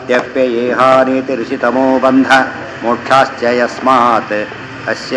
त्यप्ययेहानीतिऋषितमो बन्ध मोक्षाश्च यस्मात् अस्य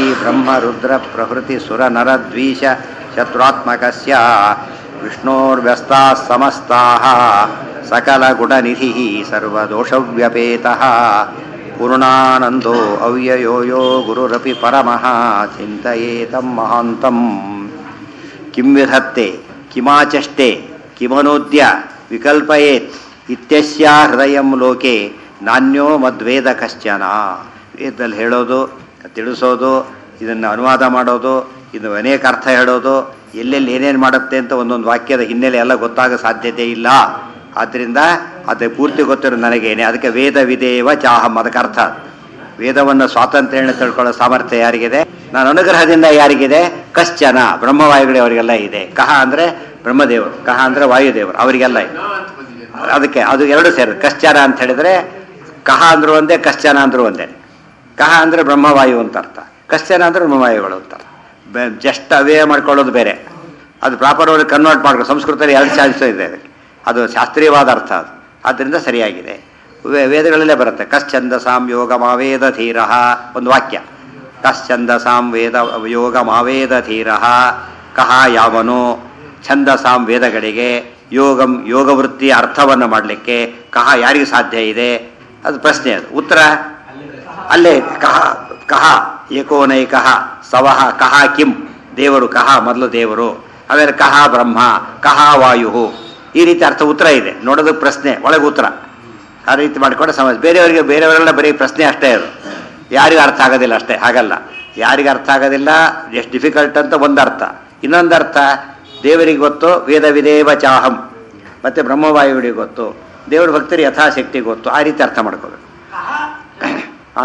श्रीब्रह्मरुद्रप्रभृतिसुरनरद्वीष शत्रुत्मकस्य विष्णोर्व्यस्ताः समस्ताः सकलगुणनिधिः सर्वदोषव्यपेतः पूर्णानन्दो अव्ययो यो गुरुरपि परमः चिन्तयेतं महान्तम् किं विधत्ते किमाचष्टे किमनोद्य ವಿಕಲ್ಪಯೇತ್ ಇತ್ಯಸ್ಯ ಹೃದಯಂ ಲೋಕೆ ನಾಣ್ಯೋ ಮದ್ವೇದ ಕಶ್ಚನ ವೇದದಲ್ಲಿ ಹೇಳೋದು ತಿಳಿಸೋದು ಇದನ್ನು ಅನುವಾದ ಮಾಡೋದು ಇದು ಅನೇಕ ಅರ್ಥ ಹೇಳೋದು ಎಲ್ಲೆಲ್ಲಿ ಏನೇನು ಮಾಡುತ್ತೆ ಅಂತ ಒಂದೊಂದು ವಾಕ್ಯದ ಹಿನ್ನೆಲೆ ಎಲ್ಲ ಗೊತ್ತಾಗೋ ಸಾಧ್ಯತೆ ಇಲ್ಲ ಆದ್ದರಿಂದ ಅದು ಪೂರ್ತಿ ಗೊತ್ತಿರೋ ನನಗೇನೆ ಅದಕ್ಕೆ ವೇದ ವಿದೇವ ಚಾಹಂ ಅದಕ್ಕೆ ಅರ್ಥ ವೇದವನ್ನು ಸ್ವಾತಂತ್ರ್ಯ ತಿಳ್ಕೊಳ್ಳೋ ಸಾಮರ್ಥ್ಯ ಯಾರಿಗಿದೆ ನಾನು ಅನುಗ್ರಹದಿಂದ ಯಾರಿಗಿದೆ ಕಶ್ಚನ ಬ್ರಹ್ಮವಾಯುಗಳೇ ಅವರಿಗೆಲ್ಲ ಇದೆ ಕಹ ಅಂದರೆ ಬ್ರಹ್ಮದೇವರು ಕಹ ಅಂದರೆ ವಾಯುದೇವರು ಅವರಿಗೆಲ್ಲ ಇದೆ ಅದಕ್ಕೆ ಅದು ಎರಡು ಸೇರಿ ಕಶ್ಚನ ಅಂತ ಹೇಳಿದ್ರೆ ಕಹ ಅಂದ್ರೂ ಒಂದೇ ಕಶ್ಚನ ಅಂದ್ರೂ ಒಂದೇ ಕಹ ಅಂದರೆ ಬ್ರಹ್ಮವಾಯು ಅಂತ ಅರ್ಥ ಕಶ್ಚನ ಅಂದರೆ ಬ್ರಹ್ಮವಾಯುಗಳು ಅಂತ ಜಸ್ಟ್ ಅವೇ ಮಾಡ್ಕೊಳ್ಳೋದು ಬೇರೆ ಅದು ಪ್ರಾಪರ್ ಅವ್ರಿಗೆ ಕನ್ವರ್ಟ್ ಮಾಡ್ಕೊ ಸಂಸ್ಕೃತದಲ್ಲಿ ಎರಡು ಚಾನ್ಸ್ ಇದೆ ಅದಕ್ಕೆ ಅದು ಶಾಸ್ತ್ರೀಯವಾದ ಅರ್ಥ ಅದು ಆದ್ದರಿಂದ ಸರಿಯಾಗಿದೆ ವೇ- ವೇದಗಳಲ್ಲೇ ಬರುತ್ತೆ ಕಶ್ಚಂದಸಾಂ ಯೋಗ ಮಾವೇದ ಧೀರ ಒಂದು ವಾಕ್ಯ ಕಶ್ಚಂದಸಾಂ ವೇದ ಯೋಗ ಮಾವೇದ ಧೀರ ಕಹ ಯಾವನು ಛಂದಸಾಂ ವೇದಗಳಿಗೆ ಯೋಗಂ ಯೋಗವೃತ್ತಿಯ ಅರ್ಥವನ್ನು ಮಾಡಲಿಕ್ಕೆ ಕಹ ಯಾರಿಗೆ ಸಾಧ್ಯ ಇದೆ ಅದು ಪ್ರಶ್ನೆ ಅದು ಉತ್ತರ ಅಲ್ಲೇ ಕಹ ಕಹ ಏಕೋನೈಕಃ ಸವಹ ಕಹ ಕಿಂ ದೇವರು ಕಹ ಮೊದಲು ದೇವರು ಆಮೇಲೆ ಕಹ ಬ್ರಹ್ಮ ಕಹ ವಾಯು ಈ ರೀತಿ ಅರ್ಥ ಉತ್ತರ ಇದೆ ನೋಡೋದಕ್ಕೆ ಪ್ರಶ್ನೆ ಒಳಗೆ ಉತ್ತರ ಆ ರೀತಿ ಮಾಡಿಕೊಂಡು ಸಮಾಜ ಬೇರೆಯವರಿಗೆ ಬೇರೆಯವರೆಲ್ಲ ಬರೀ ಪ್ರಶ್ನೆ ಅಷ್ಟೇ ಅದು ಯಾರಿಗೂ ಅರ್ಥ ಆಗೋದಿಲ್ಲ ಅಷ್ಟೇ ಹಾಗಲ್ಲ ಯಾರಿಗೆ ಅರ್ಥ ಆಗೋದಿಲ್ಲ ಎಷ್ಟು ಡಿಫಿಕಲ್ಟ್ ಅಂತ ಒಂದು ಅರ್ಥ ಇನ್ನೊಂದು ಅರ್ಥ ದೇವರಿಗೆ ಗೊತ್ತು ವೇದ ವಿದೇವ ಚಾಹಂ ಮತ್ತು ಬ್ರಹ್ಮವಾಯುಗಳಿಗೆ ಗೊತ್ತು ದೇವ್ರ ಭಕ್ತರಿಗೆ ಯಥಾಶಕ್ತಿ ಗೊತ್ತು ಆ ರೀತಿ ಅರ್ಥ ಮಾಡ್ಕೋಬೇಕು ಆ?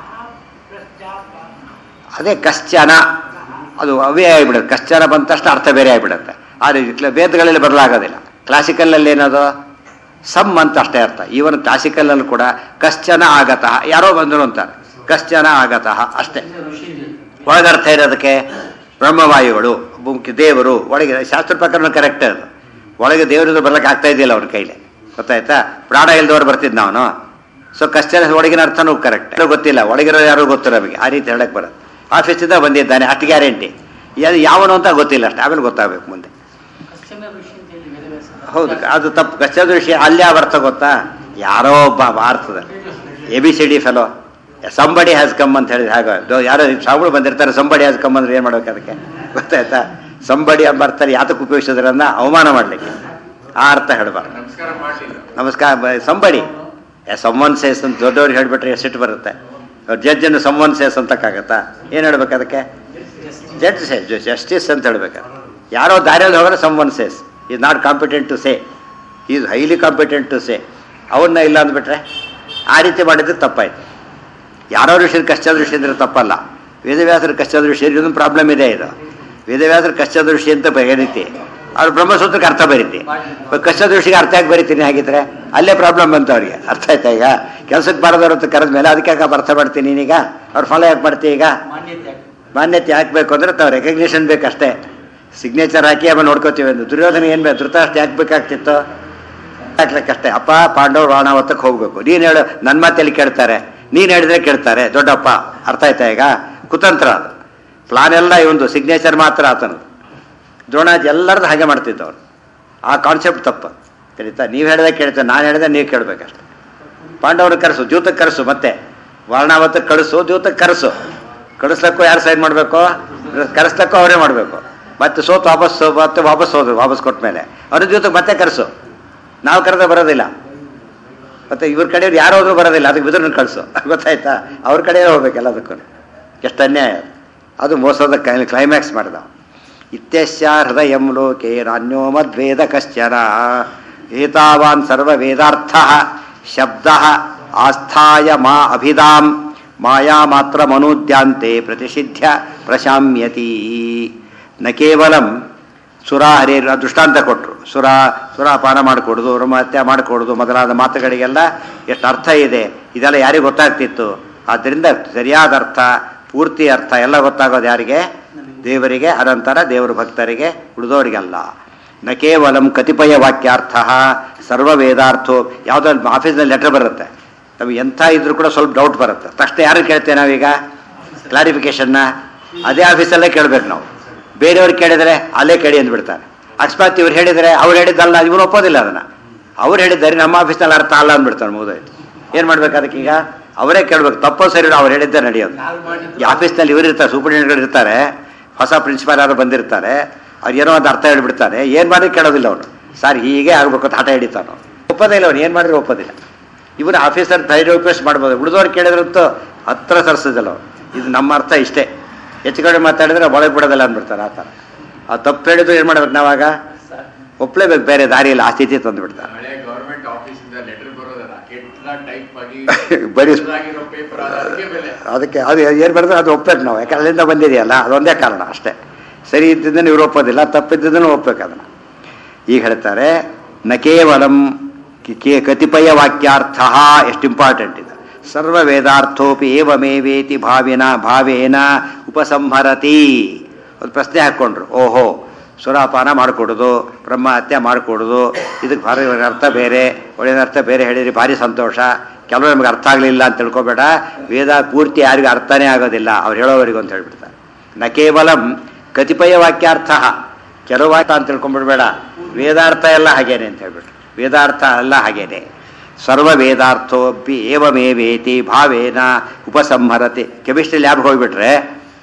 ಅದೇ ಕಶ್ಚನ ಅದು ಅವೇ ಆಗಿಬಿಡುತ್ತೆ ಕಶ್ಚನ ಬಂದ ತಕ್ಷಣ ಅರ್ಥ ಬೇರೆ ಆಗಿಬಿಡುತ್ತೆ ಆದರೆ ಇಟ್ಲ- ವೇದಗಳಲ್ಲಿ ಬದಲಾಗೋದಿಲ್ಲ ಕ್ಲಾಸಿಕಲಲ್ಲಿ ಏನದು ಸಮ್ ಅಂತ ಅಷ್ಟೇ ಅರ್ಥ ಈವನ್ ಕ್ಲಾಸಿಕಲಲ್ಲಿ ಕೂಡ ಕಶ್ಚನ ಆಗತಃ ಯಾರೋ ಬಂದರು ಅಂತಾರೆ ಕಶ್ಚನ ಆಗತಃ ಅಷ್ಟೇ ಒಳಗರ್ಥ ಇರೋದಕ್ಕೆ ಬ್ರಹ್ಮವಾಯುಗಳು ಮುಖ್ಯ ದೇವರು ಒಳಗೆ ಶಾಸ್ತ್ರ ಪ್ರಕಾರ ಕರೆಕ್ಟ್ ಅದು ಒಳಗೆ ದೇವರಿಂದ ಬರ್ಲಿಕ್ಕೆ ಆಗ್ತಾ ಇದೆಯಲ್ಲ ಅವ್ರ ಕೈಲಿ ಗೊತ್ತಾಯ್ತಾ ಪ್ರಾಣ ಇಲ್ದವ್ರು ಬರ್ತಿದ್ ನಾವು ಸೊ ಕಷ್ಟ ಒಳಗಿನ ಅರ್ಥನೂ ಕರೆಕ್ಟ್ ಗೊತ್ತಿಲ್ಲ ಒಳಗಿರೋ ಯಾರು ಗೊತ್ತು ನಮಗೆ ಆ ರೀತಿ ಹೇಳಕ್ ಬರೋದು ಆಫೀಸಿಂದ ಬಂದಿದ್ದಾನೆ ಅಷ್ಟು ಗ್ಯಾರಂಟಿ ಅದು ಯಾವನು ಅಂತ ಗೊತ್ತಿಲ್ಲ ಅಷ್ಟೇ ಆಮೇಲೆ ಗೊತ್ತಾಗಬೇಕು ಮುಂದೆ ಹೌದು ಅದು ತಪ್ಪು ಕಷ್ಟದ ವಿಷಯ ಅಲ್ಲಿ ಯಾವ ಅರ್ಥ ಗೊತ್ತಾ ಯಾರೋ ಒಬ್ಬ ಭಾರತದಲ್ಲಿ A B C D fellow somebody has come ಅಂತ ಹೇಳಿದ್ರೆ ಹಾಗೆ ದೊ- ಯಾರೋ ಸಾವುಗಳು ಬಂದಿರ್ತಾರೆ ಸಂಬಡಿ ಹ್ಯಾಸ್ ಕಮ್ ಅಂದ್ರೆ ಏನು ಮಾಡ್ಬೇಕು ಅದಕ್ಕೆ ಗೊತ್ತಾಯ್ತಾ ಸಂಬಡಿ ಎಂಬ ಅರ್ಥ ಯಾತಕ್ಕೆ ಉಪಯೋಗಿಸಿದ್ರನ್ನ ಅವಮಾನ ಮಾಡಲಿಕ್ಕೆ ಆ ಅರ್ಥ ಹೇಳಬಾರ್ದು ನಮಸ್ಕಾರ ಮಾಡಲಿಲ್ಲ ನಮಸ್ಕಾರ ಸಂಬಡಿ ಸಮ್ಮನ್ ಸೇಸ್ ಅಂತ ದೊಡ್ಡವ್ರಿಗೆ ಹೇಳಿಬಿಟ್ರೆ ಎಷ್ಟಿಟ್ಟು ಬರುತ್ತೆ ಜಡ್ಜನ್ನು ಸಮ್ಮನ್ ಸೇಸ್ ಅಂತಕ್ಕಾಗತ್ತಾ ಏನು ಹೇಳ್ಬೇಕು ಅದಕ್ಕೆ ಜಡ್ಜ್ ಸೇ ಜಸ್ಟಿಸ್ ಅಂತ ಹೇಳ್ಬೇಕು ಯಾರೋ ದಾರಿಯಲ್ಲಿ ಹೋದ್ರೆ someone says is not competent to say is highly competent to say ಅವನ್ನ ಇಲ್ಲ ಅಂದ್ಬಿಟ್ರೆ ಆ ರೀತಿ ಮಾಡಿದ್ರೆ ತಪ್ಪಾಯ್ತು ಯಾರೋ ಋಷಿ ಕಷ್ಟದ ಋಷಿ ಅಂದ್ರೆ ತಪ್ಪಲ್ಲ ವೇದವ್ಯಾಸರ ಕಷ್ಟದ ಋಷಿ ಇದೊಂದು ಪ್ರಾಬ್ಲಮ್ ಇದೆ ಇದು ವೇದವ್ಯಾಸರ ಕಷ್ಟದ ಋಷಿ ಅಂತ ಬರೀತಿ ಅವ್ರು ಬ್ರಹ್ಮಸೂತ್ರಕ್ಕೆ ಅರ್ಥ ಬರೀತಿ ಕಷ್ಟದ ಋಷಿಗೆ ಅರ್ಥ ಯಾಕೆ ಬರೀತೀನಿ ಹಾಗಿದ್ರೆ ಅಲ್ಲೇ ಪ್ರಾಬ್ಲಮ್ ಬಂತು ಅವ್ರಿಗೆ ಅರ್ಥ ಆಯ್ತಾ ಈಗ ಕೆಲಸಕ್ಕೆ ಬರೋದವ್ರ ಅಂತ ಕರೆದ ಮೇಲೆ ಅದಕ್ಕೆ ಯಾಕೆ ಅರ್ಥ ಮಾಡ್ತೀನಿ ನೀನೀಗ ಅವ್ರು ಫಾಲೋ ಯಾಕೆ ಮಾಡ್ತೀಯ ಈಗ ಮಾನ್ಯತೆ ಹಾಕಬೇಕು ಅಂದ್ರೆ ತಾವು ರೆಕಗ್ನಿಷನ್ ಬೇಕಷ್ಟೇ ಸಿಗ್ನೇಚರ್ ಹಾಕಿ ಆಮೇಲೆ ನೋಡ್ಕೋತೀವಿ ಅಂದ್ರೆ ದುರ್ಯೋಧನ ಏನು ಬೇಕು ಧೃತರಾಷ್ಟ್ರ ಯಾಕೆ ಬೇಕಾಗ್ತಿತ್ತು ಹಾಕ್ಲಿಕ್ಕಷ್ಟೇ ಅಪ್ಪ ಪಾಂಡವರು ರಾಣಾವತಕ್ಕೆ ಹೋಗ್ಬೇಕು ನೀನು ಹೇಳು ನನ್ನ ಮಾತಲ್ಲಿ ಕೇಳ್ತಾರೆ ನೀನು ಹೇಳಿದ್ರೆ ಕೇಳ್ತಾರೆ ದೊಡ್ಡಪ್ಪ ಅರ್ಥ ಆಯ್ತಾ ಈಗ ಕುತಂತ್ರ ಅದು ಪ್ಲಾನ್ ಎಲ್ಲ ಇವಂದು ಸಿಗ್ನೇಚರ್ ಮಾತ್ರ ಆತನದು ದ್ರೋಣಾಜ್ ಎಲ್ಲರದ್ದು ಹಾಗೆ ಮಾಡ್ತಿದ್ದವ್ರು ಆ ಕಾನ್ಸೆಪ್ಟ್ ತಪ್ಪು ತಿಳಿತಾ ನೀವು ಹೇಳಿದ್ರೆ ಕೇಳ್ತಾರೆ ನಾನು ಹೇಳಿದ್ರೆ ನೀವು ಕೇಳಬೇಕಷ್ಟೆ ಪಾಂಡವ್ರಿಗೆ ಕರೆಸು ದ್ಯೂತಕ್ಕೆ ಕರೆಸು ಮತ್ತೆ ವರ್ಣಾವತಕ್ಕೆ ಕಳಿಸು ದ್ಯೂತಕ್ಕೆ ಕರೆಸು ಕಳಿಸ್ಲಕ್ಕೂ ಯಾರು ಸೈನ್ ಮಾಡಬೇಕು ಕರೆಸ್ಲಕ್ಕೂ ಅವರೇ ಮಾಡಬೇಕು ಮತ್ತೆ ಸೋತು ವಾಪಸ್ ಮತ್ತೆ ವಾಪಸ್ ಹೋದ್ರು ವಾಪಸ್ ಕೊಟ್ಟ ಮೇಲೆ ಅವ್ರ ದ್ಯೂತಕ್ಕೆ ಮತ್ತೆ ಕರೆಸು ನಾವು ಕರೆದ್ರೆ ಬರೋದಿಲ್ಲ ಮತ್ತೆ ಇವ್ರ ಕಡೆಯವ್ರು ಯಾರು ಹೋದ್ರೂ ಬರೋದಿಲ್ಲ ಅದಕ್ಕೆ ಬಿದ್ರನ್ನ ಕಳಿಸು ಗೊತ್ತಾಯ್ತಾ ಅವ್ರ ಕಡೆ ಹೋಗ್ಬೇಕು ಎಲ್ಲದಕ್ಕೂ ಎಷ್ಟು ಅನ್ಯಾಯ ಅದು. ಅದು ಮೋಸದ ಕ್ಲೈಮ್ಯಾಕ್ಸ್ ಮಾಡಿದ ಇತ್ಯಸ್ಯ ಹೃದಯಂ ಲೋಕೆ ನಾನ್ಯೋ ಮದ್ವೇದ ಕಶ್ಚನ ಏತಾವಾನ್ ಸರ್ವ ವೇದಾರ್ಥ ಶಬ್ದ ಆಸ್ಥಾಯ ಮಾ ಅಭಿಧಾಂ ಮಾಯಾ ಮಾತ್ರ ಮನೋದ್ಯಾಂತೆ ಪ್ರತಿಷಿಧ್ಯ ಪ್ರಶಾಮ್ಯತಿ ನ ಕೇವಲಂ ಸುರ ಹರಿಯರು ದೃಷ್ಟಾಂತ ಕೊಟ್ಟರು ಸುರ ಸುರಾಪಾನ ಮಾಡಿಕೊಡೋದು ರುಮಹತ್ಯ ಮಾಡಿಕೊಡೋದು ಮೊದಲಾದ ಮಾತುಗಳಿಗೆಲ್ಲ ಎಷ್ಟು ಅರ್ಥ ಇದೆ ಇದೆಲ್ಲ ಯಾರಿಗೆ ಗೊತ್ತಾಗ್ತಿತ್ತು ಆದ್ದರಿಂದ ಸರಿಯಾದ ಅರ್ಥ ಪೂರ್ತಿ ಅರ್ಥ ಎಲ್ಲ ಗೊತ್ತಾಗೋದು ಯಾರಿಗೆ ದೇವರಿಗೆ ಅನಂತರ ದೇವರ ಭಕ್ತರಿಗೆ ಉಳಿದವರಿಗಲ್ಲ ನ ಕೇವಲಂ ಕತಿಪಯ ವಾಕ್ಯಾರ್ಥ ಸರ್ವ ವೇದಾರ್ಥೋ ಯಾವುದೋ ಆಫೀಸ್ನಲ್ಲಿ ಲೆಟರ್ ಬರುತ್ತೆ ನಮಗೆ ಎಂಥ ಇದ್ರೂ ಕೂಡ ಸ್ವಲ್ಪ ಡೌಟ್ ಬರುತ್ತೆ ತಕ್ಷಣ ಯಾರು ಕೇಳ್ತೇವೆ ನಾವೀಗ ಕ್ಲಾರಿಫಿಕೇಶನ್ನ ಅದೇ ಆಫೀಸಲ್ಲೇ ಕೇಳಬೇಕು ನಾವು ಬೇರೆಯವ್ರು ಕೇಳಿದರೆ ಅಲ್ಲೇ ಕೇಳಿ ಅಂದ್ಬಿಡ್ತಾರೆ ಅಕಸ್ಮಾತ್ ಇವ್ರು ಹೇಳಿದರೆ ಅವ್ರು ಹೇಳಿದ್ದಲ್ಲ ಇವನು ಒಪ್ಪೋದಿಲ್ಲ ಅದನ್ನು ಅವ್ರು ಹೇಳಿದ್ದಾರೆ ನಮ್ಮ ಆಫೀಸ್ನಲ್ಲಿ ಅರ್ಥ ಅಲ್ಲ ಅಂದ್ಬಿಡ್ತಾರೆ ಮುಗಿದೋಯ್ತು ಏನು ಮಾಡ್ಬೇಕು ಅದಕ್ಕೀಗ ಅವರೇ ಕೇಳ್ಬೇಕು ತಪ್ಪೋ ಸರಿ ಅವ್ರು ಹೇಳಿದ್ದೆ ನಡೆಯೋದು ಈ ಆಫೀಸ್ನಲ್ಲಿ ಇವರು ಇರ್ತಾರೆ ಸೂಪರಿಂಟೆಂಡೆಂಟ್ಗಳು ಇರ್ತಾರೆ ಹೊಸ ಪ್ರಿನ್ಸಿಪಾಲ್ ಯಾರು ಬಂದಿರ್ತಾರೆ ಅವ್ರು ಏನೋ ಒಂದು ಅರ್ಥ ಹೇಳ್ಬಿಡ್ತಾರೆ ಏನು ಮಾಡಿದ್ರೆ ಕೇಳೋದಿಲ್ಲ ಅವನು ಸರ್ ಹೀಗೆ ಆಗ್ಬೇಕು ಅಂತ ಹಠ ಹಿಡಿತಾನು ಒಪ್ಪೋದೇ ಇಲ್ಲ ಅವ್ನು ಏನು ಮಾಡಿದ್ರೆ ಒಪ್ಪೋದಿಲ್ಲ ಇವನು ಆಫೀಸರ್ ಧೈರ್ಯ ರಿಕ್ವೆಸ್ಟ್ ಮಾಡ್ಬೋದು ಉಳಿದವ್ರು ಕೇಳಿದ್ರಂತೂ ಹತ್ರ ತರಿಸೋದಿಲ್ಲ ಅವ್ರು ಇದು ನಮ್ಮ ಅರ್ಥ ಇಷ್ಟೇ ಹೆಚ್ಚು ಕಡೆ ಮಾತಾಡಿದ್ರೆ ಒಳಗೆ ಬಿಡೋದಿಲ್ಲ ಅಂದ್ಬಿಡ್ತಾರೆ ಆ ಥರ ಆ ತಪ್ಪು ಹೇಳಿದ್ರು ಏನು ಮಾಡ್ಬೇಕು ನಾವಾಗ ಒಪ್ಲೇಬೇಕು ಬೇರೆ ದಾರಿ ಇಲ್ಲ ಆ ಸ್ಥಿತಿ ತಂದುಬಿಡ್ತಾರೆ ಹಳೆ ಗವರ್ಮೆಂಟ್ ಆಫೀಸ್ ಇಂದ ಲೆಟರ್ ಬರೋದಲ್ಲ ಕೆಟ್ಟ ಟೈಪ್ ಆಗಿ ಬರೀ- ಆಗಿರೋ ಪೇಪರ್ ಅದಕ್ಕೆ ಬೆಲೆ ಅದಕ್ಕೆ ಅದು ಏನು ಬರ್ತದೆ ಅದು ಒಪ್ಪಬೇಕು ನಾವು ಯಾಕೆ ಅಲ್ಲಿಂದ ಬಂದಿದೆಯಲ್ಲ ಅದೊಂದೇ ಕಾರಣ ಅಷ್ಟೇ ಸರಿ ಇದ್ದಿದ್ದನ್ನು ಇವ್ರು ಒಪ್ಪೋದಿಲ್ಲ ತಪ್ಪಿದ್ದನ್ನು ಒಪ್ಪಬೇಕು ಅದನ್ನು ಈಗ ಹೇಳ್ತಾರೆ ನ ಕೇವಲಂ ಕಿ- ಕೇ ಕತಿಪಯ ವಾಕ್ಯಾರ್ಥ ಎಷ್ಟು ಇಂಪಾರ್ಟೆಂಟ್ ಇದು ಸರ್ವ ವೇದಾರ್ಥೋಪಿ ಏವಮೇವೇತಿ ಭಾವಿನ ಭಾವೇನ ಉಪಸಂಹರತಿ ಒಂದು ಪ್ರಶ್ನೆ ಹಾಕ್ಕೊಂಡ್ರು ಓಹೋ ಸುರಾಪಾನ ಮಾಡಿಕೊಡೋದು ಬ್ರಹ್ಮ ಹತ್ಯೆ ಮಾಡಿಕೊಡೋದು ಇದಕ್ಕೆ ಭಾರಿ ಅರ್ಥ ಬೇರೆ ಒಳ್ಳೆಯ ಅರ್ಥ ಬೇರೆ ಹೇಳಿದ್ರಿ ಭಾರಿ ಸಂತೋಷ ಕೆಲವು ನಮಗೆ ಅರ್ಥ ಆಗಲಿಲ್ಲ ಅಂತ ತಿಳ್ಕೊಬೇಡ ವೇದ ಪೂರ್ತಿ ಯಾರಿಗೂ ಅರ್ಥನೇ ಆಗೋದಿಲ್ಲ ಅವ್ರು ಹೇಳೋವರೆಗೂ ಅಂತ ಹೇಳ್ಬಿಡ್ತಾರೆ ನ ಕೇವಲಂ ಕತಿಪಯ ವಾಕ್ಯಾರ್ಥ ಕೆಲವು ವಾಕ್ಯ ಅಂತ ತಿಳ್ಕೊಂಡ್ಬಿಡ್ಬೇಡ ವೇದಾರ್ಥ ಎಲ್ಲ ಹಾಗೇನೆ ಅಂತ ಹೇಳ್ಬಿಟ್ರು ವೇದಾರ್ಥ ಎಲ್ಲ ಹಾಗೇನೆ ಸರ್ವ ವೇದಾರ್ಥೋಪಿ ಏವಮೇವೇತಿ ಭಾವೇನ ಉಪಸಂಹರತಿ ಕೆಮಿಸ್ಟ್ರಿ ಲ್ಯಾಬ್ಗೆ ಹೋಗ್ಬಿಟ್ರೆ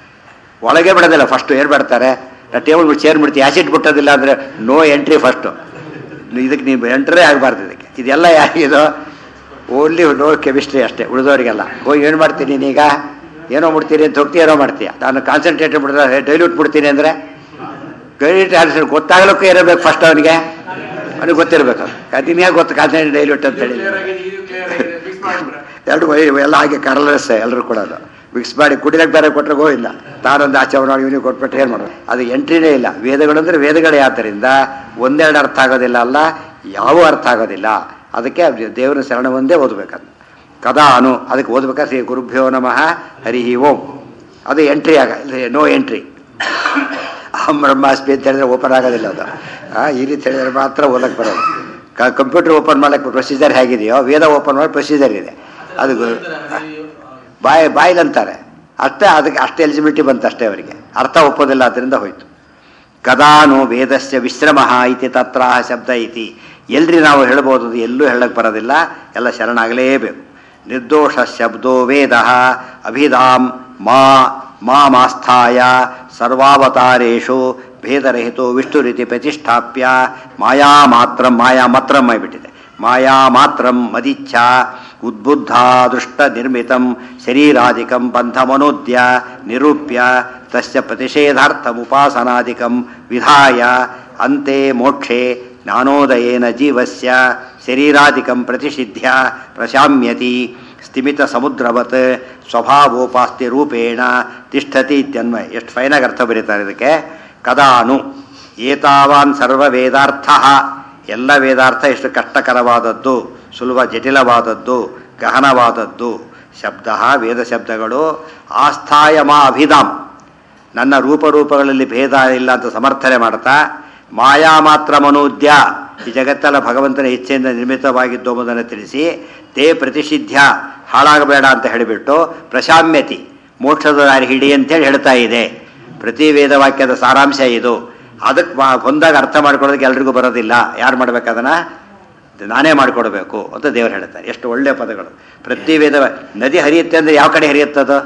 ಒಳಗೆ ಬಿಡೋದಿಲ್ಲ ಫಸ್ಟು ಏನು ಬಿಡ್ತಾರೆ ಟೇಬಲ್ ಬಿಟ್ಟು ಚೇರ್ ಬಿಡ್ತೀವಿ ಆ್ಯಸಿಡ್ ಬಿಟ್ಟೋದಿಲ್ಲ ಅಂದರೆ ನೋ ಎಂಟ್ರಿ ಫಸ್ಟು ಇದಕ್ಕೆ ನೀವು ಎಂಟ್ರೇ ಆಗಬಾರ್ದು ಇದಕ್ಕೆ ಇದೆಲ್ಲ ಯಾರಿಗಿದು ಓನ್ಲಿ ನೋ ಕೆಮಿಸ್ಟ್ರಿ ಅಷ್ಟೇ ಉಳಿದವರಿಗೆಲ್ಲ ಹೋಗಿ ಏನು ಮಾಡ್ತೀನಿ ನೀನೀಗ ಏನೋ ಮುಡ್ತೀನಿ ಅಂತ ಹೋಗ್ತೀಯ ಏನೋ ಮಾಡ್ತೀಯ ನಾನು ಕಾನ್ಸಂಟ್ರೇಟ್ ಬಿಡಿದ್ರೆ ಡೈಲ್ಯೂಟ್ ಬಿಡ್ತೀನಿ ಅಂದರೆ ಡೈಲ್ಯೂಟ್ ಆನ್ಸರ್ ಗೊತ್ತಾಗಲಿಕ್ಕೂ ಇರಬೇಕು ಫಸ್ಟ್ ಅವನಿಗೆ ಅವನಿಗೆ ಗೊತ್ತಿರಬೇಕು ಅದು ನಿಮಗೆ ಗೊತ್ತು ಕಾನ್ಸಂಟ್ರೇಟ್ ಡೈಲ್ಯೂಟ್ ಅಂತ ಹೇಳಿ ಕ್ಲಿಯರ್ ಆಗಿದೆ ಇದು ಕ್ಲಿಯರ್ ಆಗಿದೆ ಫಿಕ್ಸ್ ಮಾಡ್ಬಿಟ್ರೆ ಎರಡು ವೈ- ಎಲ್ಲ ಹಾಗೆ ಕರಲರಸ್ಸೆ ಎಲ್ಲರೂ ಕೂಡ ಅದು ಮಿಕ್ಸ್ ಮಾಡಿ ಕುಡಿಲಕ್ಕೆ ಬೇರೆ ಕೊಟ್ಟರೆ ಗೋವಿಂದ ತಾನೊಂದು ಆಚೆ ಮಾಡಿ ಇವನಿಗೆ ಕೊಟ್ಬಿಟ್ರೆ ಏನು ಮಾಡೋದು ಅದು ಎಂಟ್ರಿನೇ ಇಲ್ಲ ವೇದಗಳಂದ್ರೆ ವೇದಗಳೇ ಆದ್ದರಿಂದ ಒಂದೆರಡು ಅರ್ಥ ಆಗೋದಿಲ್ಲ ಅಲ್ಲ ಯಾವ ಅರ್ಥ ಆಗೋದಿಲ್ಲ ಅದಕ್ಕೆ ದೇವರ ಶರಣ ಒಂದೇ ಓದಬೇಕದು ಕದಾ ಅನು ಅದಕ್ಕೆ ಓದ್ಬೇಕಾದ್ರೆ ಶ್ರೀ ಗುರುಭ್ಯೋ ನಮಃ ಹರಿ ಓಂ ಅದು ಎಂಟ್ರಿ ಆಗ ನೋ ಎಂಟ್ರಿ ಅಹಂ ಬ್ರಹ್ಮಾಸ್ಮಿ ಅಂತ ಹೇಳಿದ್ರೆ ಓಪನ್ ಆಗೋದಿಲ್ಲ ಅದು ಆ, ಈ ರೀತಿ ಹೇಳಿದ್ರೆ ಮಾತ್ರ ಓದಕ್ಕೆ ಬರೋದು ಕಂಪ್ಯೂಟರ್ ಓಪನ್ ಮಾಡಕ್ಕೆ ಪ್ರೊಸೀಜರ್ ಹೇಗಿದೆಯೋ ವೇದ ಓಪನ್ ಮಾಡಿ ಪ್ರೊಸೀಜರ್ ಇದೆ ಅದು ಗು- ಬಾಯ್ ಬಾಯ್ಲಂತಾರೆ ಅಷ್ಟೇ ಅದಕ್ಕೆ ಅಷ್ಟೇ ಎಲಿಜಿಬಿಲಿಟಿ ಬಂತು ಅಷ್ಟೇ ಅವರಿಗೆ ಅರ್ಥ ಒಪ್ಪೋದಿಲ್ಲ ಅದರಿಂದ ಹೋಯ್ತು ಕದಾನು ವೇದಸ್ಯ ವಿಶ್ರಮ ಇತಿ ತತ್ರ ಶಬ್ದ ಇತಿ ಎಲ್ರಿ ನಾವು ಹೇಳ್ಬೋದು ಅದು ಎಲ್ಲೂ ಹೇಳಕ್ಕೆ ಬರೋದಿಲ್ಲ ಎಲ್ಲ ಶರಣಾಗಲೇಬೇಕು ನಿರ್ದೋಷ ಶಬ್ದೋ ವೇದ ಅಭಿಧಾಂ ಮಾ ಮಾಮಾಸ್ಥಾಯ ಸರ್ವಾವತಾರೇಶು ಭೇದರಹಿತೋ ವಿಷ್ಣು ರೀತಿ ಪ್ರತಿಷ್ಠಾಪ್ಯ ಮಾಯಾ ಮಾತ್ರಂ ಮಾಯಾ ಮಾತ್ರಂ ಆಗಿಬಿಟ್ಟಿದೆ ಮಾಯಾ ಮಾತ್ರಂ ಮದಿಚ್ಛಾ ಉದ್ಬುದ್ಧ ದೃಷ್ಟ ನಿರ್ಮಿತಂ ಶರೀರಾದಿಕಂ ಬಂಧಮನೋದ್ಯ ನಿರೂಪ್ಯ ತಸ್ಯ ಪ್ರತಿಷೇಧಾರ್ಥಮುಪಾಸನಾದಿಕಂ ವಿಧಾಯ ಅಂತೆ ಮೋಕ್ಷೆ ಜ್ಞಾನೋದಯೇನ ಜೀವಸ್ಯ ಶರೀರಾದಿಕಂ ಪ್ರತಿಷಿಧ್ಯ ಪ್ರಶಾಮ್ಯತಿ ಸ್ಥಿಮಿತ ಸಮುದ್ರವತ್ ಸ್ವಭಾವೋಪಾಸ್ತಿ ರೂಪೇಣ ತಿಷ್ಠತಿ ಇತ್ಯನ್ವಯ ಎಷ್ಟು ಫೈನಾಗಿ ಅರ್ಥ ಬರೀತಾರೆ ಇದಕ್ಕೆ ಕದಾನು ಏತಾವಾನ್ ಸರ್ವ ವೇದಾರ್ಥ ಎಲ್ಲ ವೇದಾರ್ಥ ಎಷ್ಟು ಕಷ್ಟಕರವಾದದ್ದು ಸುಲಭ ಜಟಿಲವಾದದ್ದು ಗಹನವಾದದ್ದು ಶಬ್ದ ವೇದ ಶಬ್ದಗಳು ಆಸ್ಥಾಯ ಮಾ ಅಭಿಧಾಮ್ ನನ್ನ ರೂಪರೂಪಗಳಲ್ಲಿ ಭೇದ ಇಲ್ಲ ಅಂತ ಸಮರ್ಥನೆ ಮಾಡ್ತಾ ಮಾಯಾ ಮಾತ್ರ ಮನೋದ್ಯ ಈ ಜಗತ್ತೆಲ್ಲ ಭಗವಂತನ ಇಚ್ಛೆಯಿಂದ ನಿರ್ಮಿತವಾಗಿದ್ದು ಎಂಬುದನ್ನು ತಿಳಿಸಿ ತೇ ಪ್ರತಿಷಿಧ್ಯ ಹಾಳಾಗಬೇಡ ಅಂತ ಹೇಳಿಬಿಟ್ಟು ಪ್ರಶಾಮ್ಯತಿ ಮೋಕ್ಷದ ದಾರಿ ಹಿಡಿ ಅಂತೇಳಿ ಹೇಳ್ತಾ ಇದೆ ಪ್ರತಿ ವೇದವಾಕ್ಯದ ಸಾರಾಂಶ ಇದು ಅದಕ್ಕೆ ಹೊಂದಾಗ ಅರ್ಥ ಮಾಡ್ಕೊಳ್ಳೋದಕ್ಕೆ ಎಲ್ರಿಗೂ ಬರೋದಿಲ್ಲ ಯಾರು ಮಾಡ್ಬೇಕದನ್ನ ನಾನೇ ಮಾಡಿಕೊಡ್ಬೇಕು ಅಂತ ದೇವರು ಹೇಳ್ತಾರೆ ಎಷ್ಟು ಒಳ್ಳೆಯ ಪದಗಳು ಪ್ರತಿ ವೇದ ನದಿ ಹರಿಯುತ್ತೆ ಅಂದರೆ ಯಾವ ಕಡೆ ಹರಿಯುತ್ತದು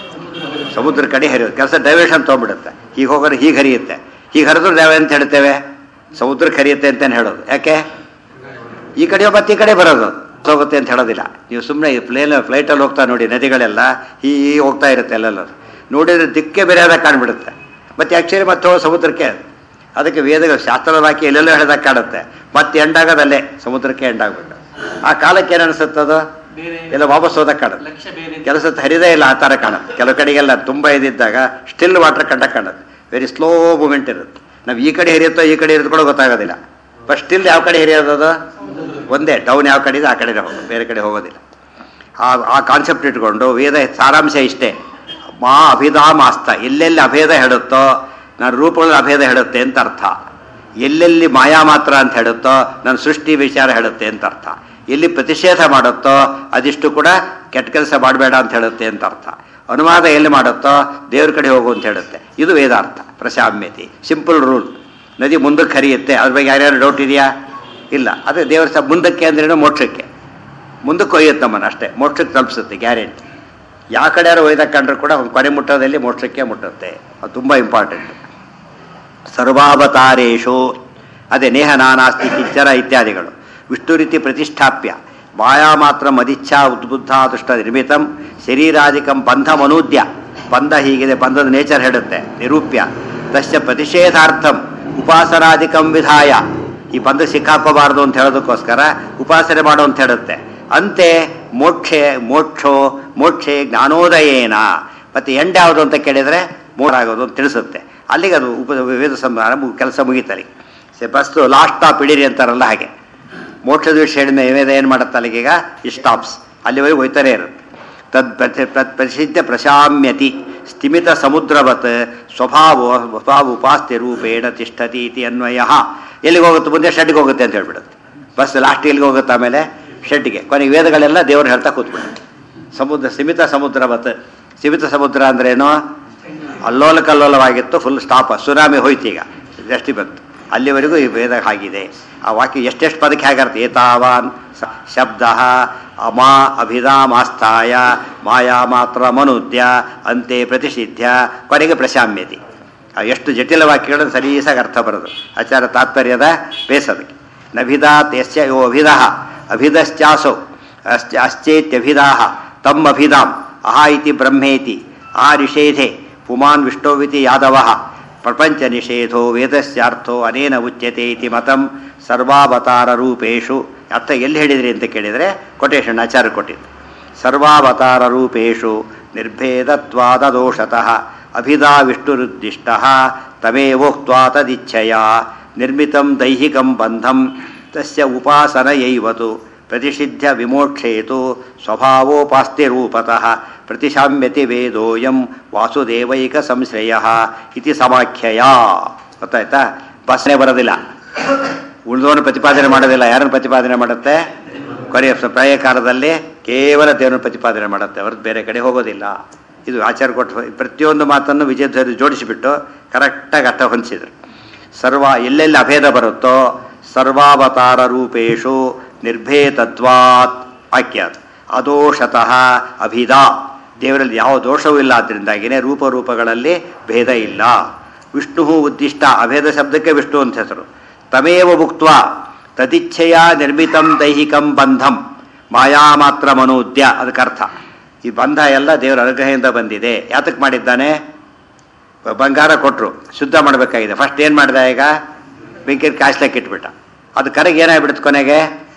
ಸಮುದ್ರ ಕಡೆ ಹರಿಯೋದು ಕೆಲಸ ಡೈವರ್ಷನ್ ತೊಗೊಂಡ್ಬಿಡುತ್ತೆ ಹೀಗೆ ಹೋಗೋರು ಹೀಗೆ ಹರಿಯುತ್ತೆ ಹೀಗೆ ಹರಿದ್ರು ನಾವೇ ಅಂತ ಹೇಳ್ತೇವೆ ಸಮುದ್ರಕ್ಕೆ ಹರಿಯುತ್ತೆ ಅಂತಲೇ ಹೇಳೋದು ಯಾಕೆ ಈ ಕಡೆ ಮತ್ತೆ ಈ ಕಡೆ ಬರೋದು ಹೋಗುತ್ತೆ ಅಂತ ಹೇಳೋದಿಲ್ಲ ನೀವು ಸುಮ್ಮನೆ ಪ್ಲೇನ್ ಫ್ಲೈಟಲ್ಲಿ ಹೋಗ್ತಾ ನೋಡಿ ನದಿಗಳೆಲ್ಲ ಈ ಈ ಹೋಗ್ತಾ ಇರುತ್ತೆ ಅಲ್ಲೆಲ್ಲ ನೋಡಿದ್ರೆ ದಿಕ್ಕೆ ಬೇರೆಯಾದಾಗ ಕಾಣ್ಬಿಡುತ್ತೆ ಮತ್ತೆ ಆ್ಯಕ್ಚುಲಿ ಮತ್ತೆ ಹೋಗೋ ಸಮುದ್ರಕ್ಕೆ ಅದಕ್ಕೆ ವೇದಗಳು ಶಾಸ್ತ್ರದ ವಾಕ್ಯ ಎಲ್ಲೆಲ್ಲೋ ಹೇಳಿದಾಗ ಕಾಣುತ್ತೆ ಮತ್ತೆ ಎಂಡಾಗೋದಲ್ಲೇ ಸಮುದ್ರಕ್ಕೆ ಎಂಡಾಗ್ಬೇಕು ಆ ಕಾಲಕ್ಕೆ ಏನು ಅನಿಸುತ್ತದು ಬೇರೆ ಎಲ್ಲ ವಾಪಸ್ ಹೋದಾಗ ಕಾಣುತ್ತೆ ಲಕ್ಷ್ಯ ಬೇರೆ ಕೆಲಸ ಹರಿದೇ ಇಲ್ಲ ಆ ಥರ ಕಾಣುತ್ತೆ ಕೆಲವು ಕಡೆಗೆಲ್ಲ ತುಂಬ ಇದ್ದಿದ್ದಾಗ ಸ್ಟಿಲ್ ವಾಟರ್ ಕಂಡ ಕಾಣುತ್ತೆ ವೆರಿ ಸ್ಲೋ ಮೂಮೆಂಟ್ ಇರುತ್ತೆ ನಾವು ಈ ಕಡೆ ಹರಿಯುತ್ತೋ ಈ ಕಡೆ ಇರೋದು ಕೂಡ ಗೊತ್ತಾಗೋದಿಲ್ಲ ಬಟ್ ಸ್ಟಿಲ್ ಯಾವ ಕಡೆ ಹರಿಯೋದು ಅದು ಒಂದೇ ಡೌನ್ ಯಾವ ಕಡೆ ಇದೆ ಆ ಕಡೆ ಹೋಗೋದು ಬೇರೆ ಕಡೆ ಹೋಗೋದಿಲ್ಲ ಆ ಆ ಕಾನ್ಸೆಪ್ಟ್ ಇಟ್ಕೊಂಡು ವೇದ ಸಾರಾಂಶ ಇಷ್ಟೇ ಮಾ ಅಭಿಧಾಮ್ ಆಸ್ತ ಎಲ್ಲೆಲ್ಲಿ ಅಭೇದ ಹೇಳುತ್ತೋ ನಾನು ರೂಪಗಳಲ್ಲಿ ಅಭೇದ ಹೇಳುತ್ತೆ ಅಂತ ಅರ್ಥ ಎಲ್ಲೆಲ್ಲಿ ಮಾಯಾ ಮಾತ್ರ ಅಂತ ಹೇಳುತ್ತೋ ನನ್ನ ಸೃಷ್ಟಿ ವಿಚಾರ ಹೇಳುತ್ತೆ ಅಂತ ಅರ್ಥ ಎಲ್ಲಿ ಪ್ರತಿಷೇಧ ಮಾಡುತ್ತೋ ಅದಿಷ್ಟು ಕೂಡ ಕೆಟ್ಟ ಕೆಲಸ ಮಾಡಬೇಡ ಅಂತ ಹೇಳುತ್ತೆ ಅಂತ ಅರ್ಥ ಅನುವಾದ ಎಲ್ಲಿ ಮಾಡುತ್ತೋ ದೇವ್ರ ಕಡೆ ಹೋಗು ಅಂತ ಹೇಳುತ್ತೆ ಇದು ವೇದಾರ್ಥ ಪ್ರಶಾಮ್ಯತಿ ಸಿಂಪಲ್ ರೂಲ್ ನದಿ ಮುಂದಕ್ಕೆ ಹರಿಯುತ್ತೆ ಅದ್ರ ಬಗ್ಗೆ ಯಾರ್ಯಾರು ಡೌಟ್ ಇದೆಯಾ ಇಲ್ಲ ಅದೇ ದೇವರ ಸ ಮುಂದಕ್ಕೆ ಅಂದ್ರೇನು ಮೋಕ್ಷಕ್ಕೆ ಮುಂದಕ್ಕೆ ಒಯ್ಯುತ್ತೆ ನಮ್ಮನ್ನು ಅಷ್ಟೇ ಮೋಕ್ಷಕ್ಕೆ ತಲುಪಿಸುತ್ತೆ ಗ್ಯಾರಂಟಿ ಯಾವ ಕಡೆ ಯಾರು ಒಯ್ದಕ್ಕೆ ಕಂಡ್ರು ಕೂಡ ಒಂದು ಕೊನೆ ಮುಟ್ಟೋದಲ್ಲಿ ಮೋಕ್ಷಕ್ಕೆ ಮುಟ್ಟುತ್ತೆ ಅದು ತುಂಬ ಇಂಪಾರ್ಟೆಂಟ್ ಸರ್ವಾವತಾರೇಶು ಅದೇ ನೇಹ ನಾನಾಸ್ತಿ ಕಿಚ್ಚರ ಇತ್ಯಾದಿಗಳು ವಿಷ್ಣು ರೀತಿ ಪ್ರತಿಷ್ಠಾಪ್ಯ ಮಾಯಾ ಮಾತ್ರ ಮದಿಚ್ಛಾ ಉದ್ಬುದ್ಧ ದುಷ್ಟ ನಿರ್ಮಿತಂ ಶರೀರಾದಿಕಂ ಬಂಧ ಮನೂದ್ಯ ಬಂಧ ಹೀಗಿದೆ ಬಂಧದ ನೇಚರ್ ಹೇಳುತ್ತೆ ನಿರೂಪ್ಯ ತಸ್ಯ ಪ್ರತಿಷೇಧಾರ್ಥಂ ಉಪಾಸನಾದಿಕಂ ವಿಧಾಯ ಈ ಬಂಧ ಸಿಕ್ಕಾಕೋಬಾರದು ಅಂತ ಹೇಳೋದಕ್ಕೋಸ್ಕರ ಉಪಾಸನೆ ಮಾಡು ಅಂತ ಹೇಳುತ್ತೆ ಅಂತೆ ಮೋಕ್ಷೆ ಮೋಕ್ಷೋ ಮೋಕ್ಷೆ ಜ್ಞಾನೋದಯೇನ ಮತ್ತೆ ಎಂಡ್ ಯಾವುದು ಅಂತ ಕೇಳಿದರೆ ಮೋರಾಗೋದು ಅಂತ ತಿಳಿಸುತ್ತೆ ಅಲ್ಲಿಗೆ ಅದು ಉಪ ವೇದ ಸಂಹಾರ ಮು- ಕೆಲಸ ಮುಗೀತಲ್ಲಿ ಬಸ್ತು ಲಾಸ್ಟ್ ಸ್ಟಾಪ್ ಇಡೀರಿ ಅಂತಾರಲ್ಲ ಹಾಗೆ ಮೋಕ್ಷದ ವಿಷಯ ಹೇಳಿದ ವೇದ ಏನು ಮಾಡುತ್ತೆ ಅಲ್ಲಿಗೀಗ ಈ ಸ್ಟಾಪ್ಸ್ ಅಲ್ಲಿವರೆಗೆ ಹೋಯ್ತಾನೆ ಇರುತ್ತೆ ತದ್ ಪ್ರತಿ ಪ್ರ- ಪ್ರಸಿದ್ಧ ಪ್ರಶಾಮ್ಯತಿ ಸ್ಥಿಮಿತ ಸಮುದ್ರವತ್ ಸ್ವಭಾವ ಸ್ವಭಾವ ಉಪಾಸ್ತಿ ರೂಪೇಣ ತಿಷ್ಠತಿ ಇತಿ ಅನ್ವಯ ಎಲ್ಲಿಗೆ ಹೋಗುತ್ತೆ ಮುಂದೆ ಶೆಡ್ಗೆ ಹೋಗುತ್ತೆ ಅಂತ ಹೇಳ್ಬಿಡುತ್ತೆ ಬಸ್ ಲಾಸ್ಟ್ ಎಲ್ಲಿಗೆ ಹೋಗುತ್ತೆ ಆಮೇಲೆ ಶೆಡ್ಗೆ ಕೊನೆಗೆ ವೇದಗಳೆಲ್ಲ ದೇವರು ಹೇಳ್ತಾ ಕೂತ್ಬಿಡುತ್ತೆ ಸಮುದ್ರ ಸೀಮಿತ ಸಮುದ್ರವತ್ ಸೀಮಿತ ಸಮುದ್ರ ಅಂದ್ರೇನು ಅಲ್ಲೋಲ ಕಲ್ಲೋಲವಾಗಿತ್ತು ಫುಲ್ ಸ್ಟಾಪ್ ಸುನಾಮಿ ಹೋಯ್ತು ಈಗ ಜಾಸ್ತಿ ಬಂತು ಅಲ್ಲಿವರೆಗೂ ಈ ವೇದ ಆಗಿದೆ ಆ ವಾಕ್ಯ ಎಷ್ಟೆಷ್ಟು ಪದಕ್ಕೆ ಹೇಗಾರ್ಥ ಏತಾವಾನ್ ಸ- ಶಬ್ದ ಅಮಾ ಅಭಿಧಾಮಾಸ್ಥಾಯ ಮಾಯಾ ಮಾತ್ರ ಮನುದ್ಯ ಅಂತೆ ಪ್ರತಿಷಿಧ್ಯ ಕೊನೆಗೆ ಪ್ರಶಾಮ್ಯತಿ ಆ ಎಷ್ಟು ಜಟಿಲ ವಾಕ್ಯಗಳನ್ನು ಸಲೀಸಾಗಿ ಅರ್ಥ ಬರೋದು ಆಚಾರ ತಾತ್ಪರ್ಯದ ಬೇಸದಕ್ಕೆ ನಭಿದಾತ್ ಯಸ್ಯ ಯೋ ಅಭಿಧ ಅಭಿಧಶ್ಚಾಸೌ ಅಶ್ಚ ಅಶ್ಚೇತ್ಯಭಿಧಾಹ ತಮ್ಮ ಅಭಿಧಾಂ ಅಹ ಇತಿ ಬ್ರಹ್ಮೇತಿ ಆ ನಿಷೇಧೆ ಪುಮಾನ್ ವಿಷ್ಣೋವಿತಿ ಯಾದವ ಪ್ರಪಂಚ ನಿಷೇಧೋ ವೇದಸ್ಯಾರ್ಥೋ ಅನೇನ ಉಚ್ಯತೆ ಇತಿ ಮತಂ ಸರ್ವಾವತಾರ ರೂಪೇಶು ಅರ್ಥ ಎಲ್ಲಿ ಹೇಳಿದ್ರಿ ಅಂತ ಕೇಳಿದರೆ ಕೊಟೇಶನ್ ಆಚಾರ ಕೊಟ್ಟಿದ್ದು ಸರ್ವಾವತಾರ ರೂಪೇಶು ನಿರ್ಭೇದತ್ವಾದ ದೋಷತಃ ಅಭಿಧಾ ವಿಷ್ಣುರುದ್ದಿಷ್ಟ ತಮೇವೋಕ್ತ್ವಾ ತದಿಚ್ಛಯ ನಿರ್ಮಿತಂ ದೈಹಿಕಂ ಬಂಧಂ ತಸ್ಯ ಉಪಾಸನಯೈವತು ಪ್ರತಿಷಿಧ್ಯ ವಿಮೋಕ್ಷೇತು ಸ್ವಭಾವೋಪಾಸ್ತಿ ರೂಪತಃ ಪ್ರತಿಶಾಮ್ಯತಿ ವೇದೋಯಂ ವಾಸುದೇವೈಕ ಸಂಶ್ರಯ ಇತಿ ಸಮಾಖ್ಯಯ ಗೊತ್ತಾಯ್ತಾ ಬಸ್ನೇ ಬರೋದಿಲ್ಲ ಉಳಿದವನು ಪ್ರತಿಪಾದನೆ ಮಾಡೋದಿಲ್ಲ ಯಾರನ್ನು ಪ್ರತಿಪಾದನೆ ಮಾಡುತ್ತೆ ಕೊನೆಯ ಸ- ಪ್ರಳಯ ಕಾಲದಲ್ಲಿ ಕೇವಲ ದೇವರನ್ನು ಪ್ರತಿಪಾದನೆ ಮಾಡುತ್ತೆ ಹೊರತು ಬೇರೆ ಕಡೆ ಹೋಗೋದಿಲ್ಲ ಇದು ಆಚಾರ ಕೊಟ್ಟು ಪ್ರತಿಯೊಂದು ಮಾತನ್ನು ವಿಜಯಧ್ವರಿ ಜೋಡಿಸಿಬಿಟ್ಟು ಕರೆಕ್ಟಾಗಿ ಅರ್ಥ ಹೊಂದಿಸಿದ್ರು ಸರ್ವ ಎಲ್ಲೆಲ್ಲಿ ಅಭೇದ ಬರುತ್ತೋ ಸರ್ವಾವತಾರ ರೂಪೇಶು ನಿರ್ಭೇದತ್ವಾತ್ ವಾಕ್ಯ ಅದು. ಅದೋಷತಃ ಅಭಿಧ ದೇವರಲ್ಲಿ ಯಾವ ದೋಷವೂ ಇಲ್ಲ ಆದ್ದರಿಂದಾಗಿನೇ ರೂಪರೂಪಗಳಲ್ಲಿ ಭೇದ ಇಲ್ಲ ವಿಷ್ಣು ಉದ್ದಿಷ್ಟ ಅಭೇದ ಶಬ್ದಕ್ಕೆ ವಿಷ್ಣು ಅಂತ ಹೆಸರು ತಮೇವ ಭುಕ್ತ ತದಿಚ್ಛೆಯ ನಿರ್ಮಿತಂ ದೈಹಿಕಂ ಬಂಧಂ ಮಾಯಾ ಮಾತ್ರ ಮನೋದ್ಯ ಅದಕ್ಕೆ ಅರ್ಥ ಈ ಬಂಧ ಎಲ್ಲ ದೇವರ ಅನುಗ್ರಹದಿಂದ ಬಂದಿದೆ ಯಾತಕ್ಕೆ ಮಾಡಿದ್ದಾನೆ ಬ- ಬಂಗಾರ ಕೊಟ್ಟರು ಶುದ್ಧ ಮಾಡಬೇಕಾಗಿದೆ ಫಸ್ಟ್ ಏನು ಮಾಡಿದ ಈಗ ಬೆಂಕಿ ಕಾಯಿಸ್ಲಕ್ಕೆ ಇಟ್ಬಿಟ್ಟ ಅದು ಕರೆಗೆ ಏನಾಗ್ಬಿಡುತ್ತೆ ಕೊನೆಗೆ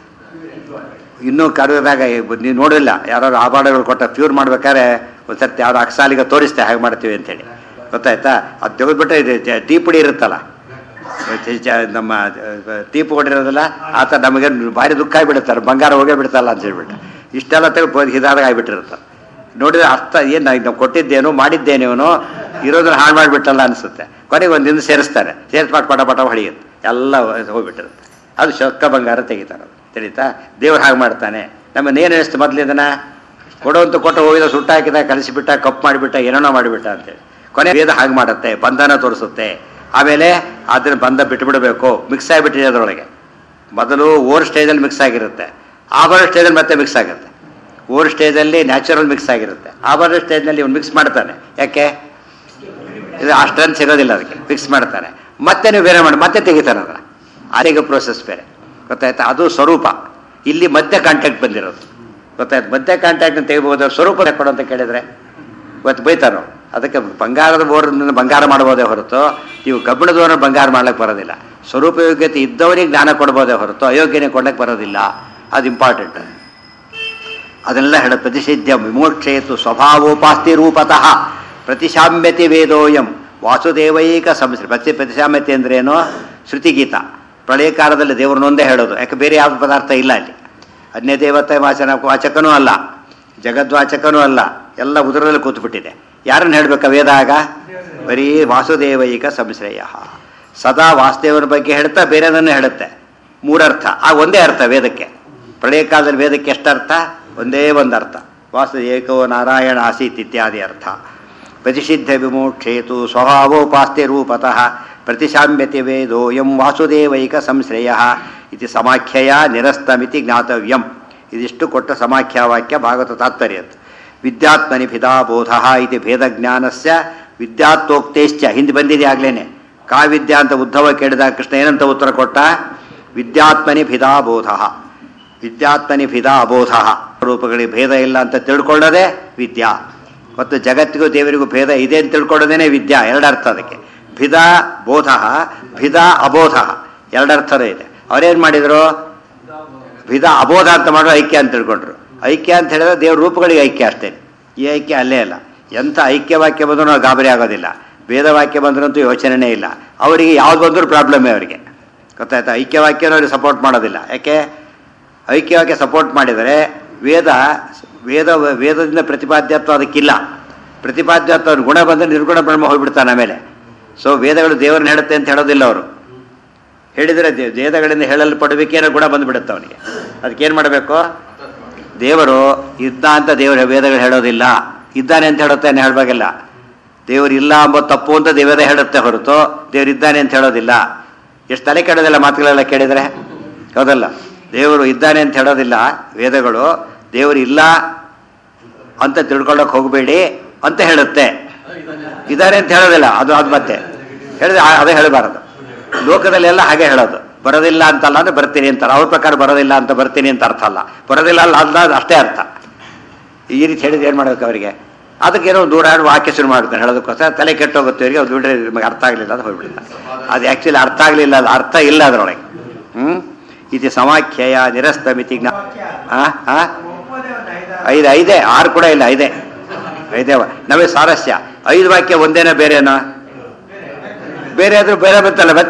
ಇನ್ನೂ ಕರಿದಾಗ ನೀವು ನೋಡಿಲ್ಲ ಯಾರು ಆಭರಣಗಳು ಕೊಟ್ಟ ಪ್ಯೂರ್ ಮಾಡ್ಬೇಕಾದ್ರೆ ಒಂದು ಸರ್ತಿ ಯಾರು ಅಕ್ಸಾಲಿಗೆ ತೋರಿಸ್ತೆ ಹಾಗೆ ಮಾಡ್ತೀವಿ ಅಂತೇಳಿ ಗೊತ್ತಾಯ್ತಾ ಅದು ತೆಗೆದ್ಬಿಟ್ಟು ಇದು ಜ- ಟೀ ಪುಡಿ ಇರುತ್ತಲ್ಲ ಚ- ಚ- ನಮ್ಮ ಅಹ್, ಟೀಪ್ ಹೊಡಿರೋದಲ್ಲ ಆತ ನಮಗೆ ಭಾರಿ ದುಃಖ ಆಗಿಬಿಡುತ್ತಾರೆ ಬಂಗಾರ ಹೋಗೇ ಬಿಡ್ತಲ್ಲ ಅಂತ ಹೇಳ್ಬಿಟ್ಟು ಇಷ್ಟೆಲ್ಲ ತೆಗೆದು ಹಿದಾದಾಗ ಆಗಿಬಿಟ್ಟಿರುತ್ತೆ ನೋಡಿದ್ರೆ ಅರ್ಥ ಏನು ನಾವು ಕೊಟ್ಟಿದ್ದೇನು ಮಾಡಿದ್ದೇನೇವನು ಇರೋದನ್ನ ಹಾಳು ಮಾಡಿಬಿಟ್ಟಲ್ಲ ಅನಿಸುತ್ತೆ ಕೊನೆಗೆ ಒಂದು ದಿನ ಸೇರಿಸ್ತಾರೆ ಸೇರಿಸ್ಬಿಟ್ಟು ಪಟ ಪಟ ಹೊಡೆಯುತ್ತೆ ಎಲ್ಲ ಹೋಗ್ಬಿಟ್ಟಿರುತ್ತೆ ಅದು ಶೊಕ್ಕ ಬಂಗಾರ ತೆಗಿತಾರೆ ಅದು ತಿಳಿತಾ ದೇವ್ರು ಹಾಗೆ ಮಾಡ್ತಾನೆ ನಮ್ಮನ್ನೇನು ಅನಿಸ್ತು ಮೊದಲು ಇದನ್ನ ಕೊಡುವಂತ ಕೊಟ್ಟು ಹೋಗಿದ ಸುಟ್ಟ ಹಾಕಿದ ಕಲಿಸಿಬಿಟ್ಟ ಕಪ್ ಮಾಡಿಬಿಟ್ಟ ಏನೇನೋ ಮಾಡಿಬಿಟ್ಟ ಅಂತೇಳಿ ಕೊನೆ ವೇದ ಹಾಗೆ ಮಾಡುತ್ತೆ ಬಂಧನ ತೋರಿಸುತ್ತೆ ಆಮೇಲೆ ಅದನ್ನ ಬಂಧ ಬಿಟ್ಟುಬಿಡಬೇಕು ಮಿಕ್ಸ್ ಆಗಿಬಿಟ್ಟಿದೆ ಅದರೊಳಗೆ ಮೊದಲು ಓವರ್ ಸ್ಟೇಜಲ್ಲಿ ಮಿಕ್ಸ್ ಆಗಿರುತ್ತೆ ಆಭರಣ ಸ್ಟೇಜಲ್ಲಿ ಮತ್ತೆ ಮಿಕ್ಸ್ ಆಗುತ್ತೆ ಓವರ್ ಸ್ಟೇಜಲ್ಲಿ ನ್ಯಾಚುರಲ್ ಮಿಕ್ಸ್ ಆಗಿರುತ್ತೆ ಆಭರಣ ಸ್ಟೇಜ್ನಲ್ಲಿ ಇವ್ನು ಮಿಕ್ಸ್ ಮಾಡ್ತಾನೆ ಯಾಕೆ ಇದು ಅಷ್ಟನ್ನು ಸಿಗೋದಿಲ್ಲ ಅದಕ್ಕೆ ಫಿಕ್ಸ್ ಮಾಡ್ತಾನೆ ಮತ್ತೆ ನೀವು ಬೇರೆ ಮಾಡಿ ಮತ್ತೆ ತೆಗಿತಾನೆ ಅದನ್ನ ಆರೋಗ್ಯ ಪ್ರೋಸೆಸ್ ಬೇರೆ ಗೊತ್ತಾಯ್ತಾ ಅದು ಸ್ವರೂಪ ಇಲ್ಲಿ ಮಧ್ಯ ಕಾಂಟ್ಯಾಕ್ಟ್ ಬಂದಿರೋದು ಗೊತ್ತಾಯ್ತು ಮಧ್ಯ ಕಾಂಟ್ಯಾಕ್ಟ್ ತೆಗಿಬೋದು ಸ್ವರೂಪ ಕೊಡು ಅಂತ ಕೇಳಿದ್ರೆ ಇವತ್ತು ಬೈತಾರೋ ಅದಕ್ಕೆ ಬಂಗಾರದ ಬೋರ್ನ ಬಂಗಾರ ಮಾಡ್ಬೋದೇ ಹೊರತು ನೀವು ಕಬ್ಬಿಣದವರನ್ನು ಬಂಗಾರ ಮಾಡ್ಲಿಕ್ಕೆ ಬರೋದಿಲ್ಲ ಸ್ವರೂಪ ಯೋಗ್ಯತೆ ಇದ್ದವರಿಗೆ ಜ್ಞಾನ ಕೊಡ್ಬೋದೇ ಹೊರತು ಅಯೋಗ್ಯನೇ ಕೊಡ್ಲಿಕ್ಕೆ ಬರೋದಿಲ್ಲ ಅದು ಇಂಪಾರ್ಟೆಂಟ್ ಅದನ್ನೆಲ್ಲ ಹೇಳ ಪ್ರತಿಷಿಧ್ಯ ವಿಮೋಕ್ಷೇತು ಸ್ವಭಾವೋಪಾಸ್ತಿ ರೂಪತಃ ಪ್ರತಿಶಾಮ್ಯತಿ ವೇದೋಯಂ ವಾಸುದೇವೈಕ ಸಂಸ್ರ ಪ್ರತಿ ಪ್ರತಿಶಾಮ್ಯತೆ ಅಂದ್ರೇನು ಶ್ರುತಿಗೀತ ಪ್ರಳಯ ಕಾಲದಲ್ಲಿ ದೇವರನ್ನೊಂದೇ ಹೇಳೋದು ಯಾಕೆ ಬೇರೆ ಯಾವ ಪದಾರ್ಥ ಇಲ್ಲ ಅಲ್ಲಿ ಅನ್ಯ ದೇವತೆ ವಾಚನ ವಾಚಕನೂ ಅಲ್ಲ ಜಗದ್ವಾಚಕನೂ ಅಲ್ಲ ಎಲ್ಲ ಉದರದಲ್ಲಿ ಕೂತ್ಬಿಟ್ಟಿದೆ ಯಾರನ್ನು ಹೇಳಬೇಕಾ ವೇದ ಆಗ ಬರೀ ವಾಸುದೇವೈಕ ಸಂಶ್ರಯ ಸದಾ ವಾಸುದೇವನ ಬಗ್ಗೆ ಹೇಳ್ತಾ ಬೇರೆದನ್ನು ಹೇಳುತ್ತೆ ಮೂರರ್ಥ ಆ ಒಂದೇ ಅರ್ಥ ವೇದಕ್ಕೆ ಪ್ರಳಯ ಕಾಲದಲ್ಲಿ ವೇದಕ್ಕೆ ಎಷ್ಟು ಅರ್ಥ ಒಂದೇ ಒಂದು ಅರ್ಥ ವಾಸು ಏಕೋ ನಾರಾಯಣ ಆಸೀತ್ ಇತ್ಯಾದಿ ಅರ್ಥ ಪ್ರತಿಷಿದ್ಧ ವಿಮೋಕ್ಷೇತು ಸ್ವಭಾವೋಪಾಸ್ತಿ ರೂಪತಃ ಪ್ರತಿಶಾಮ್ಯತೆ ವೇದೋ ಯಂ ವಾಸುದೇವೈಕ ಸಂಶ್ರಯ ಇತಿ ಸಮಾಖ್ಯಯ ನಿರಸ್ತಮಿತಿ ಜ್ಞಾತವ್ಯಂ ಇದಿಷ್ಟು ಕೊಟ್ಟ ಸಮಾಖ್ಯ ವಾಕ್ಯ ಭಾಗವತ ತಾತ್ಪರ್ಯ ವಿದ್ಯಾತ್ಮನಿ ಭಿದಾಬೋಧ ಇತಿ ಭೇದಜ್ಞಾನಸ್ಯ ವಿದ್ಯಾತ್ವೋಕ್ತೇಶ್ಚ ಹಿಂದೆ ಬಂದಿದೆ ಆಗ್ಲೇನೆ ಕಾ ವಿದ್ಯಾ ಅಂತ ಉದ್ಧವ ಕೇಳಿದ ಕೃಷ್ಣ ಏನಂತ ಉತ್ತರ ಕೊಟ್ಟ ವಿದ್ಯಾತ್ಮನಿ ಭಿದಾಬೋಧ ವಿದ್ಯಾತ್ಮನಿ ಭಿದಾ ಅಬೋಧ ರೂಪಗಳಿಗೆ ಭೇದ ಇಲ್ಲ ಅಂತ ತಿಳ್ಕೊಳ್ಳೋದೇ ವಿದ್ಯಾ ಮತ್ತು ಜಗತ್ತಿಗೂ ದೇವರಿಗೂ ಭೇದ ಇದೆ ಅಂತ ತಿಳ್ಕೊಳ್ಳೋದೇನೆ ವಿದ್ಯಾ ಎರಡರ್ಥ ಅದಕ್ಕೆ ಭಿದಾ ಬೋಧ ಭಿದಾ ಅಬೋಧ ಎರಡರ್ಥನೂ ಇದೆ ಅವ್ರೇನು ಮಾಡಿದರು ಭಿದ ಅಬೋಧ ಅಂತ ಮಾಡೋ ಐಕ್ಯ ಅಂತ ತಿಳ್ಕೊಂಡ್ರು ಐಕ್ಯ ಅಂತ ಹೇಳಿದ್ರೆ ದೇವ್ರ ರೂಪಗಳಿಗೆ ಐಕ್ಯ ಅಷ್ಟೇ ಈ ಐಕ್ಯ ಅಲ್ಲೇ ಅಲ್ಲ ಎಂಥ ಐಕ್ಯ ವಾಕ್ಯ ಬಂದರೂ ನಾವು ಗಾಬರಿ ಆಗೋದಿಲ್ಲ ವೇದ ವಾಕ್ಯ ಬಂದ್ರಂತೂ ಯೋಚನೆನೇ ಇಲ್ಲ ಅವರಿಗೆ ಯಾವ್ದು ಬಂದರೂ ಪ್ರಾಬ್ಲಮ್ಮೇ ಅವರಿಗೆ ಗೊತ್ತಾಯ್ತಾ ಐಕ್ಯ ವಾಕ್ಯನ ಅವ್ರಿಗೆ ಸಪೋರ್ಟ್ ಮಾಡೋದಿಲ್ಲ ಯಾಕೆ ಐಕ್ಯ ವಾಕ್ಯ ಸಪೋರ್ಟ್ ಮಾಡಿದರೆ ವೇದ ವೇದ ವೇದದಿಂದ ಪ್ರತಿಪಾದ್ಯತ್ವ ಅದಕ್ಕಿಲ್ಲ ಪ್ರತಿಪಾದ್ಯತ್ವ ಅವ್ರ ಗುಣ ಬಂದರೆ ನಿರ್ಗುಣ ಬ್ರಹ್ಮ ಹೋಗ್ಬಿಡ್ತಾನೆ ಆಮೇಲೆ ಸೊ ವೇದಗಳು ದೇವರನ್ನ ಹೇಳುತ್ತೆ ಅಂತ ಹೇಳೋದಿಲ್ಲ ಅವರು ಹೇಳಿದರೆ ದೇ- ವೇದಗಳಿಂದ ಹೇಳಲ್ಪಡಬೇಕೇನೋ ಗುಣ ಬಂದುಬಿಡುತ್ತೆ ಅವನಿಗೆ ಅದಕ್ಕೇನು ಮಾಡಬೇಕು ದೇವರು ಇದ್ದ ಅಂತ ದೇವರ ವೇದಗಳು ಹೇಳೋದಿಲ್ಲ ಇದ್ದಾನೆ ಅಂತ ಹೇಳುತ್ತೆ ಹೇಳಬೇಕಿಲ್ಲ ದೇವರು ಇಲ್ಲ ಎಂಬ ತಪ್ಪು ಅಂತ ದೇವದ ಹೇಳುತ್ತೆ ಹೊರತು ದೇವರು ಇದ್ದಾನೆ ಅಂತ ಹೇಳೋದಿಲ್ಲ ಎಷ್ಟು ತಲೆ ಕೆಡೋದಿಲ್ಲ ಮಾತುಗಳೆಲ್ಲ ಕೇಳಿದರೆ ಹೌದಲ್ಲ ದೇವರು ಇದ್ದಾನೆ ಅಂತ ಹೇಳೋದಿಲ್ಲ ವೇದಗಳು ದೇವರು ಇಲ್ಲ ಅಂತ ತಿಳ್ಕೊಳ್ಳೋಕೆ ಹೋಗಬೇಡಿ ಅಂತ ಹೇಳುತ್ತೆ ಇದ್ದಾರೆ ಅಂತ ಹೇಳೋದಿಲ್ಲ ಅದು ಅದು ಮತ್ತೆ ಹೇಳಿದ್ರೆ ಆ- ಅದೇ ಹೇಳಬಾರದು ಲೋಕದಲ್ಲೆಲ್ಲ ಹಾಗೆ ಹೇಳೋದು ಬರೋದಿಲ್ಲ ಅಂತಲ್ಲ ಅಂದ್ರೆ ಬರ್ತೀನಿ ಅಂತಾರೆ ಅವ್ರ ಪ್ರಕಾರ ಬರೋದಿಲ್ಲ ಅಂತ ಬರ್ತೀನಿ ಅಂತ ಅರ್ಥ ಅಲ್ಲ ಬರೋದಿಲ್ಲ ಅಲ್ಲ ಅಲ್ಲ ಅದು ಅಷ್ಟೇ ಅರ್ಥ ಈ ರೀತಿ ಹೇಳಿದ್ರೆ ಏನು ಮಾಡ್ಬೇಕು ಅವರಿಗೆ ಅದಕ್ಕೆ ಏನೋ ದೂರ ಆಡಿ ವಾಕ್ಯ ಶುರು ಮಾಡ್ತಾನೆ ಹೇಳೋದಕ್ಕೋಸ್ಕರ ತಲೆ ಕೆಟ್ಟೋಗುತ್ತೆ ಇವರಿಗೆ ಅದು ಬಿಡ್ರೆ ನಿಮಗೆ ಅರ್ಥ ಆಗಲಿಲ್ಲ ಅಂತ ಹೋಗ್ಬಿಡಿಲ್ಲ ಅದು ಆ್ಯಕ್ಚುಲಿ ಅರ್ಥ ಆಗಲಿಲ್ಲ ಅದು ಅರ್ಥ ಇಲ್ಲ ಅದರೊಳಗೆ ಹ್ಞೂ ಇದು ಸಮಾಖ್ಯಯ ನಿರಸ್ತ ಮಿತಿ ಜ್ಞಾ ಹಾಂ ಹಾಂ ಐದು ಐದೇ ಆರು ಕೂಡ ಇಲ್ಲ ಐದೇ ಐದೇ ವ- ನಮಗೆ ಸಾರಸ್ಯ ಐದು ವಾಕ್ಯ ಒಂದೇನೋ ಬೇರೆನೋ ಬೇರೆ ಆದ್ರೂ ಬೇರೆ ಬರ್ತಲ್ಲ ಮತ್ತೆ